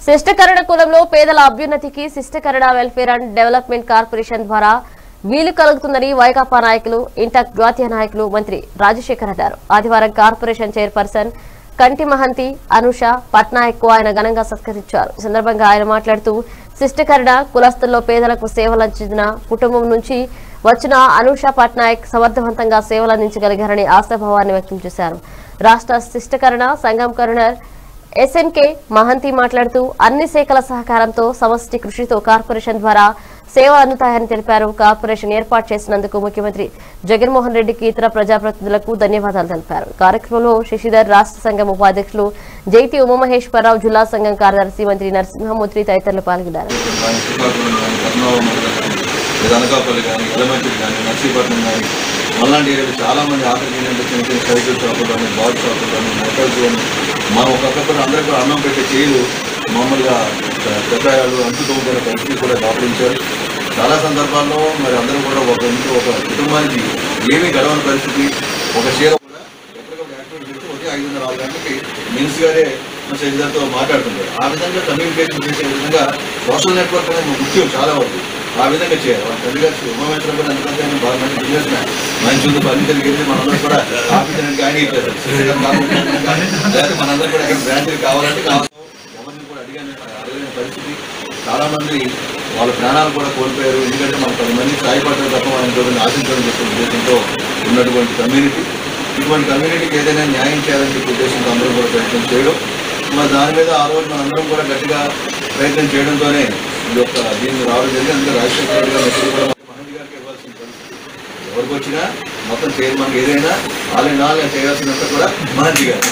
శిష్టకరణ కులంలో పేదల అభ్యున్నతికి Sishtakarana welfare and development corporation ద్వారా వీలు కలుగుతుందని వైకాపా నాయకులు ఇంటక్ జాతీయ నాయకులు మంత్రి రాజశేఖర్ అన్నారు ఆదివారం కార్పొరేషన్ చైర్పర్సన్ కంటి మహంతి అనుష పట్నాయక్ కు ఆయన ఘనంగా సత్కరించారు ఈ సందర్భంగా ఆయన మాట్లాడుతూ శిష్టకరణ కులస్తుల్లో పేదలకు సేవలందించిన కుటుంబం నుంచి వచ్చిన అనూష పట్నాయక్ సమర్థవంతంగా సేవలందించగలిగారని ఆశాభావాన్ని వ్యక్తం చేశారు రాష్ట్ర శిష్టకరణ సంఘం కరుణర్ ఎస్ఎన్కే మహంతి మాట్లాడుతూ అన్ని శాఖల సహకారంతో సమష్టి కృషితో కార్పొరేషన్ ద్వారా సేవలు అందుతాయని తెలిపారు కార్పొరేషన్ ఏర్పాటు చేసినందుకు ముఖ్యమంత్రి జగన్మోహన్ రెడ్డికి ఇతర ప్రజాప్రతినిధులకు ధన్యవాదాలు తెలిపారు కార్యక్రమంలో శశిధర్ రాష్ట్ర సంఘం ఉపాధ్యక్షులు జైటి ఉమామహేశ్వరరావు జిల్లా సంఘం కార్యదర్శి మంత్రి నరసింహమూర్తి తదితరులు పాల్గొన్నారు కానీ శ్రీకాకుళం కానీ కర్నూలు మండలం కానీ లేదా అనకాపల్లి కానీ ఎలమంచిలి కానీ నర్సీపట్నం కానీ అలాంటి ఏరియాలో చాలా మంది ఆఖరికి ఏంటంటే చిన్న చిన్న సైకిల్ షాపులు కానీ బాల్ షాపులు కానీ మోటార్స్ కానీ మనం ఒక్కొక్కరు అందరికీ అన్నం పెట్టే చేయలు మామూలుగా పెద్దాయాలు అంటుతోముకునే పరిస్థితి కూడా దాపరించారు చాలా సందర్భాల్లో మరి అందరూ కూడా ఒక ఇంట్లో ఒక కుటుంబానికి ఏమీ గడవని పరిస్థితి ఒక చీర కూడా ఎక్కడికొక యాక్టివిటీ చేస్తే ఉదయం ఐదు వందల ఆరు గంటలకి మినిస్ గారే మన శరీరంతో మాట్లాడుతుంటారు ఆ విధంగా కమ్యూనికేషన్ చేసే విధంగా సోషల్ నెట్వర్క్ అనేది ముఖ్యం చాలా వరకు ఆ విధంగా చేయాలి వాళ్ళ తల్లి గారు ఉమామేశ్వరం కూడా ఎందుకంటే ఆయన బాగా మంచి బిజినెస్ మ్యాన్ మంచి ఉంది పని కలిగింది మనందరూ కూడా కాఫీ తినడానికి ఆయన ఇచ్చారు శ్రీకాకుళం కాకుండా లేకపోతే మనందరూ కూడా ఇక్కడ బ్రాంచ్లు కావాలంటే కావాలి ఎవరిని కూడా అడిగాను అడగలేని పరిస్థితి చాలా మంది వాళ్ళ ప్రాణాలు కూడా కోల్పోయారు ఎందుకంటే మన పది మంది సాయపడడం తప్ప మనం ఇంకొకరిని ఆశించడం చెప్పిన ఉద్దేశంతో ఉన్నటువంటి కమ్యూనిటీ ఇటువంటి కమ్యూనిటీకి ఏదైనా న్యాయం చేయాలని చెప్పి ఉద్దేశంతో అందరూ కూడా ప్రయత్నం చేయడం మరి దాని మీద ఆ రోజు మనందరం కూడా గట్టిగా ప్రయత్నం చేయడంతోనే ఈ యొక్క దీన్ని రావడం జరిగింది అందుకే రాజశేఖర రెడ్డి గారు ఎప్పుడు కూడా మహంతి గారికి ఇవ్వాల్సిన పరిస్థితి ఎవరికి వచ్చినా మొత్తం చేయాలి మనకి ఏదైనా వాళ్ళ నాలుగు చేయాల్సినంత కూడా మహంతి గారు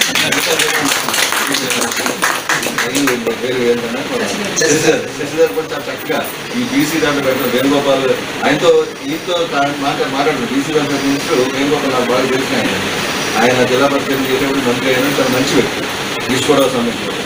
పేరు ఏంటన్నా? శశిధర్. శశిధర్ కూడా చాలా చక్కగా ఈ బీసీ దాంట్లో పెట్టిన వేణుగోపాల్ ఆయనతో ఈయనతో మాట్లాడు మాట్లాడుతున్నారు బీసీ దాంట్లో మినిస్టర్ వేణుగోపాల్ నాకు బాగా తెలిసిన ఆయన ఆయన జిల్లా పరిషత్ చేసేప్పుడు మంత్రి అయినా చాలా మంచి వ్యక్తి తీసుకోవడం సంబంధించి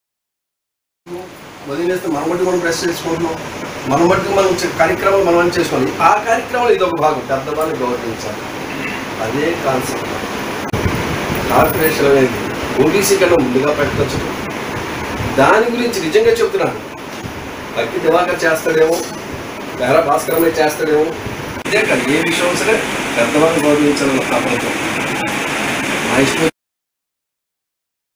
వదిలేస్తే మనం బట్టి మనం ప్రెస్ చేసుకుంటున్నాం మనం బట్టి మనం చే- కార్యక్రమాలు మనం అని చేసుకోవాలి ఆ కార్యక్రమాలు ఇది ఒక భాగం పెద్దవాళ్ళని గౌరవించాలి అదే కాన్సెప్ట్ కార్పొరేషన్ అనేది ఓబీసీ కన్నా ముందుగా పెట్టచ్చు దాని గురించి నిజంగా చెప్తున్నాను అగ్గి దివాకర్ చేస్తాడేమో వేరే భాస్కరమే చేస్తాడేమో ఇదే కాదు ఏ విషయం సరే పెద్దవాళ్ళని గౌరవించాలని తప్పనతో మా ఇష్టం